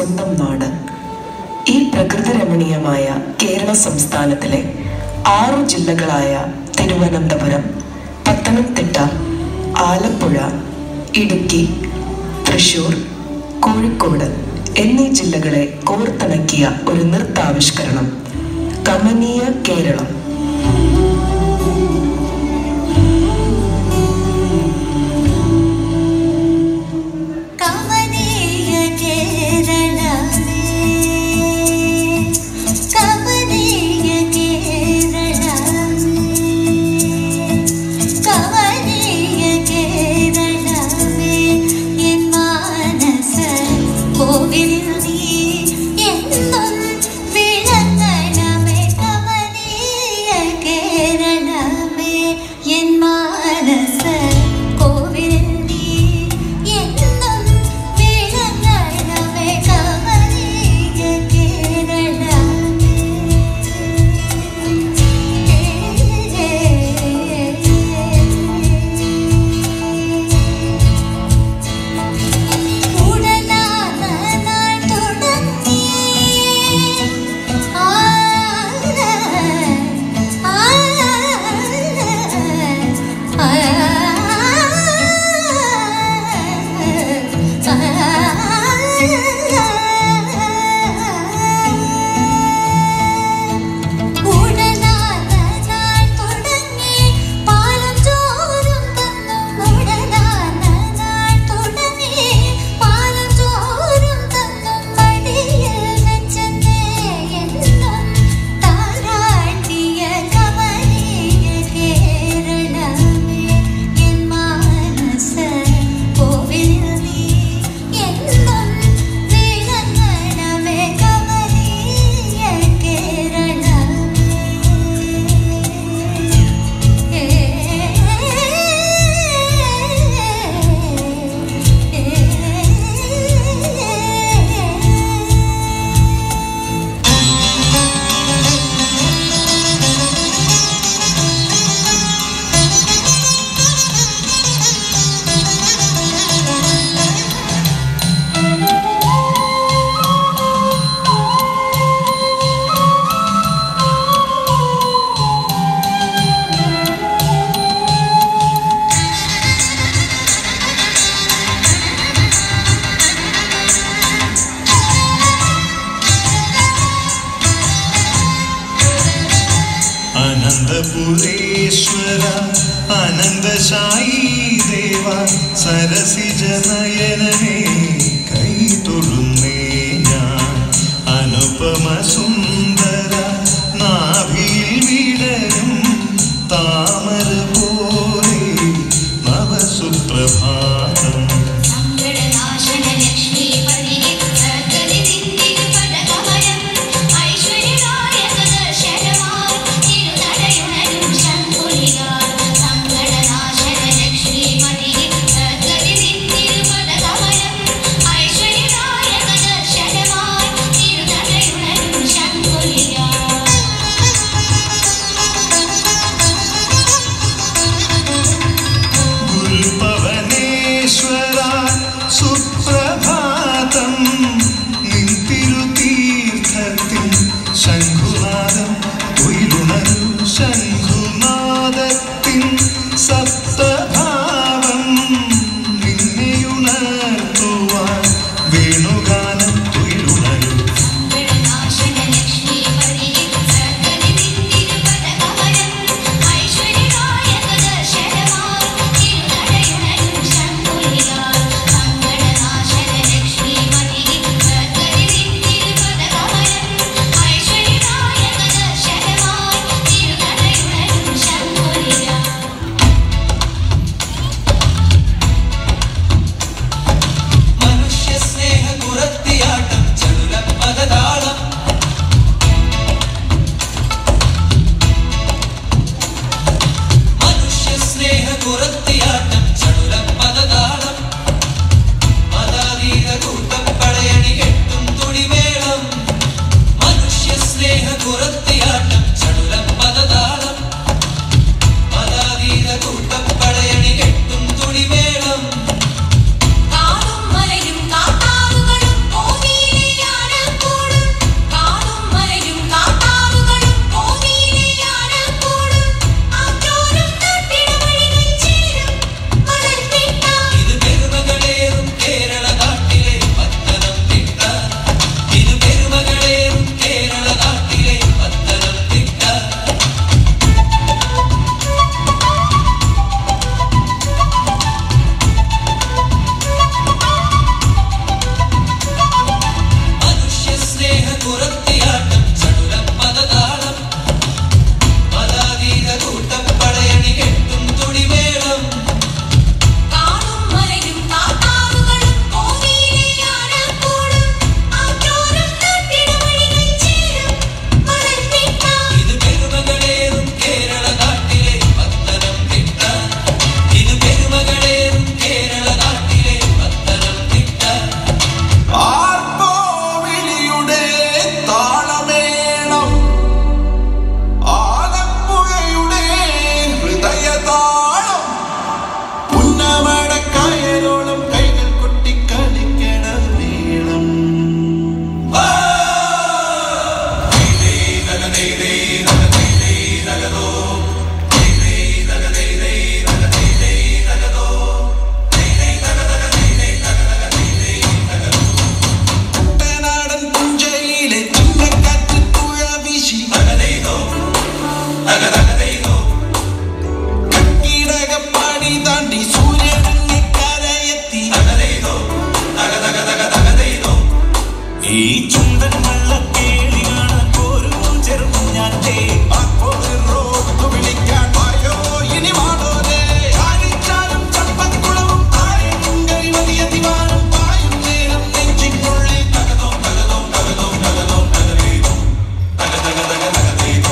സ്വന്തം നാട് ഈ പ്രകൃതി രമണീയമായ കേരള സംസ്ഥാനത്തിലെ ആറു ജില്ലകളായ തിരുവനന്തപുരം പത്തനംതിട്ട ആലപ്പുഴ ഇടുക്കി തൃശൂർ കോഴിക്കോട് എന്നീ ജില്ലകളെ കോർത്തിണക്കിയ ഒരു നൃത്താവിഷ്കരണം കമനീയ കേരളം കമനീയ കേരളമേ കമനീയ കേരളമേ കമനീയ കേരളമേ എൻ മാനസ കോവിലിൽ നീ എന്നും വിളങ്ങണമേ കമനീയ കേരളമേ എൻ മാനസ കോവിലിൽ നീ എന്നും വിളങ്ങണമേ കമനീയ വിളങ്ങണമേ കമനീയ അനന്തപുരേശ്വര അനന്തശായി ദേവ സരസിജ നയനമേ കൈ തൊഴുന്നേ ഞാൻ അനുപമ സുന്ദര നാഭിയിൽ വിടരും താമര പോലെ നവസുപ്രഭാതം സങ്കടനാശന ലക്ഷ്മി പതിയെ സകലി ദിന്ദിക പദകമലം ഐശ്വര്യദായക ദർശനമായി തിരുനടയുണരും ശംഖുലികാൽ സങ്കടനാശന ലക്ഷ്മി പതിയെ സകലി ദിന്ദിക പദകമലം ഈ ചുണ്ടൻ വള്ളക്കേളി കാണാൻ പോരുമോ ചെറുകുഞ്ഞാറ്റേ അപ്പോൾ റോഡ് വിളിക്കാൻ വായോ ഇനി മാടോരേ കാണിച്ചാലും ചമ്പക്കുളവും താഴെയും കരിമതിയ ദിവാനും പായും നേരം നെഞ്ചിനുള്ളിൽ തകതോ തകതോ തകതോ തകതോ തകതേതോ തക തക തക തകതേതോ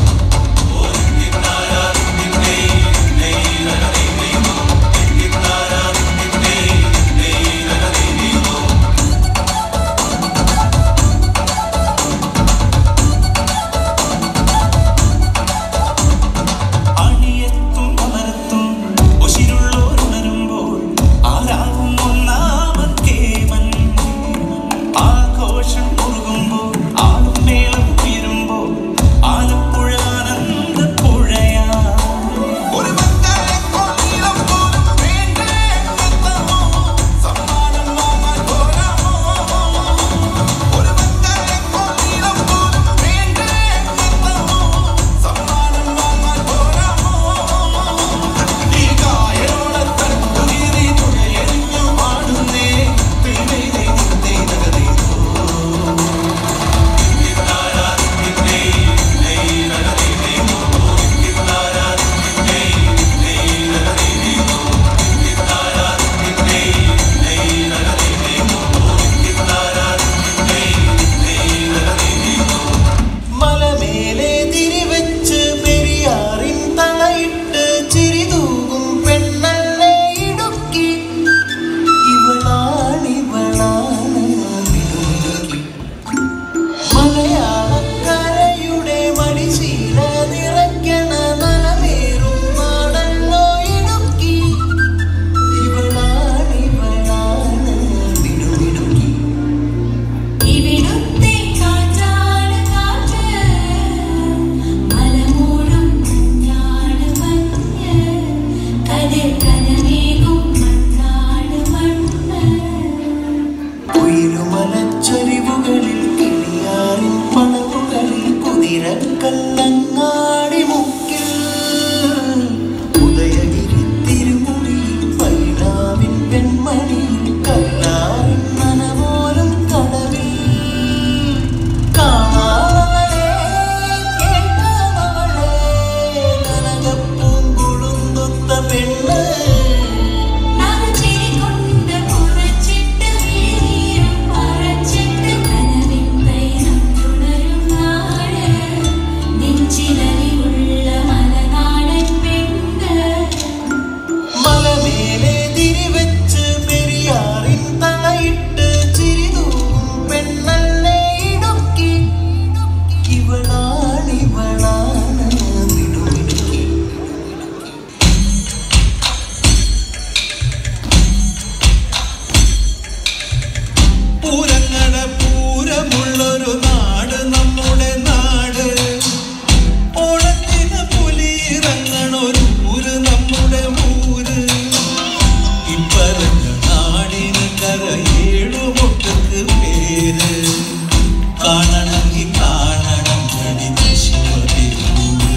അണിയത്തും അമരത്തും ഉശിരുള്ളോരുണരുമ്പോൾ ആരാവും ഒന്നാമത്തേമൻ ആഘോഷം മുറുകുമ്പോൾ ആളും മേളം ഉയരുമ്പോൾ ആലപ്പുഴ ആനന്ദപ്പുഴയാ ഒരു മക്കളെക്കൊള്ളിടം പോലും വേണ്ടേ എന്നെത്തമോ സമ്മാനം വാങ്ങാൻ പോരാമോ ഒരു മക്കളെക്കൊള്ളിടം പോലും വേണ്ടേ എന്നെത്തമോ സമ്മാനം വാങ്ങാൻ പോരാമോ ഈ കായലോളത്തട്ടു കീറി തുഴയെറിഞ്ഞു പാടുന്നേ പെണ്ണേ ദൈവത്തെ നഗതേതോ മലമേലെ തിരിവെച്ച് പെരിയാറിൻ തളയിട്ട് ചിരിതൂകും പെണ്ണല്ലേ ഇടുക്കി ഇവളാണിവളാണ് മിടുമിടുക്കി മലയാളക്കരയുടെ മടിശീല നിറയ്ക്കണ നനമേറും നാടല്ലോ ഇടുക്കി ഇവളാണിവളാണ് മിടുമിടുക്കി ഇവിടുത്തെ കാറ്റാണ് കാറ്റ് മലമൂടും മഞ്ഞാണ് മഞ്ഞ് കതിർ കനമേകും മണ്ണാണ് മണ്ണ് ഉയരുമലച്ചൊരിവുകളിൽ കിളിയാറിൻ പടവുകളിൽ കുതിരക്കല്ലങ്ങാടി മുക്കിൽ ഉദയഗിരി തിരുമുടിയിൽ പൈനാവിൻ പെൺമണിയിൽ കല്ലാറിൻ നനപോലും കടവിൽ കാണാവളെ കേൾക്കാവളെ കനകപ്പൂങ്കുളുന്തൊത്ത പെണ്ണ് നാചിരികൊണ്ട് പുറച്ചിട്ട് വീരും മറച്ചിട്ട് കനവിൻ പൈനം തുടരും നാട് നെഞ്ചിലറിവുള്ള മലനാടൻ പെണ്ണ് മലമേലെ തിരിവെച്ച് പെരിയാറിൻ തളയിട്ട് ചിരിതൂകും പെണ്ണല്ലേ ഇടുക്കി ഇവളാണിവളാണ് മിടുമിടുക്കി പൂരങ്ങട പൂരമുള്ളൊരു നാട് നമ്മുടെ നാട് ഓണത്തിന് പുലിയിറങ്ങണൊരു ഊര് നമ്മുടെ ഊര് ഇപ്പറഞ്ഞ നാടിന് കരയേഴുമൊട്ടക്ക് പേര് കാണണമെങ്കിൽ കാണണം ഗണിത ശിവപേരൂര്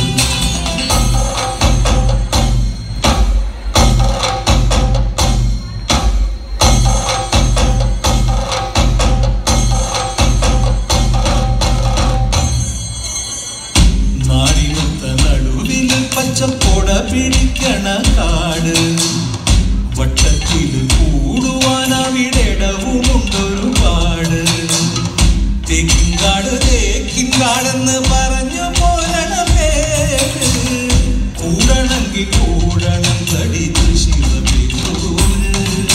നാടിനൊത്ത നടുവിൽ പച്ചക്കൊട പിടിക്കണ കാട് വട്ടത്തിൽ കൂടുവാൻ അവിടെടവുമുണ്ടൊരുപാട് തേക്കിൻകാട് തേക്കിൻകാടെന്ന് പറഞ്ഞു പോരണ പേര് കൂടണമെങ്കിൽ കൂടണം കടിച്ചു ശിവപേരൂര്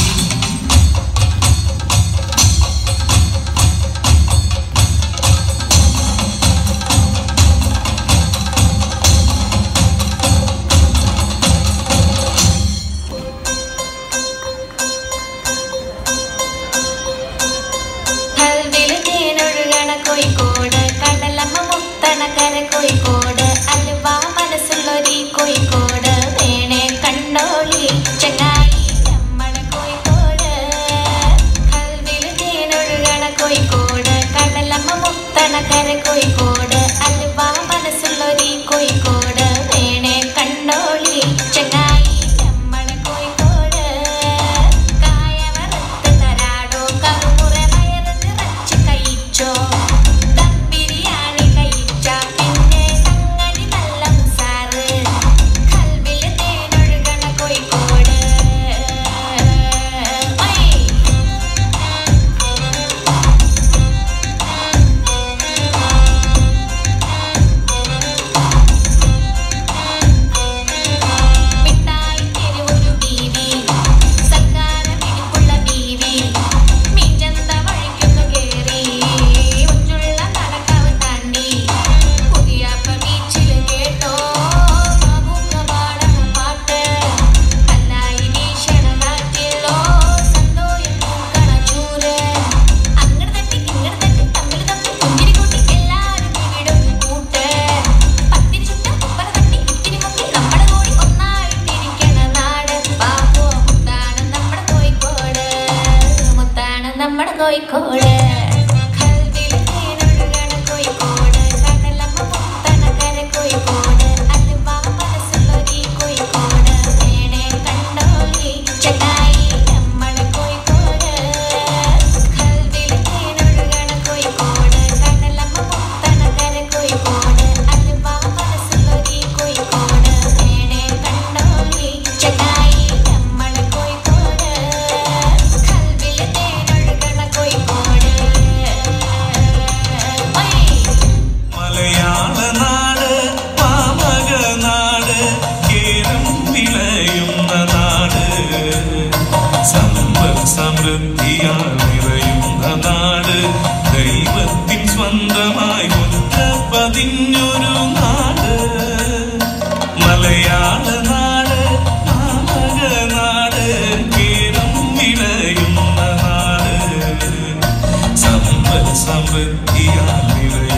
കൽവില് തേനൊഴുകണ കോഴിക്കോട് കടലമ്മ മുത്തണ കര കോഴിക്കോട് അലുവ മനസ്സുള്ളൊരീ കോഴിക്കോട് വേണേ കണ്ടോളി ചങ്ങായി നമ്മളെ കോഴിക്കോട് കൽവില് തേനൊഴുകണ കോഴിക്കോട് കടലമ്മ മുത്തണ കര കോഴിക്കോട് അലുവ മനസ്സുള്ളൊരീ കോഴിക്കോട് വേണേ കണ്ടോളി ചങ്ങായി നമ്മളെ കോഴിക്കോട് കായ വറുത്ത് തരാടോ കറുമുറ വയറ് നിറച്ച് കൈ സമൃദ്ധിയാൽ നിറയും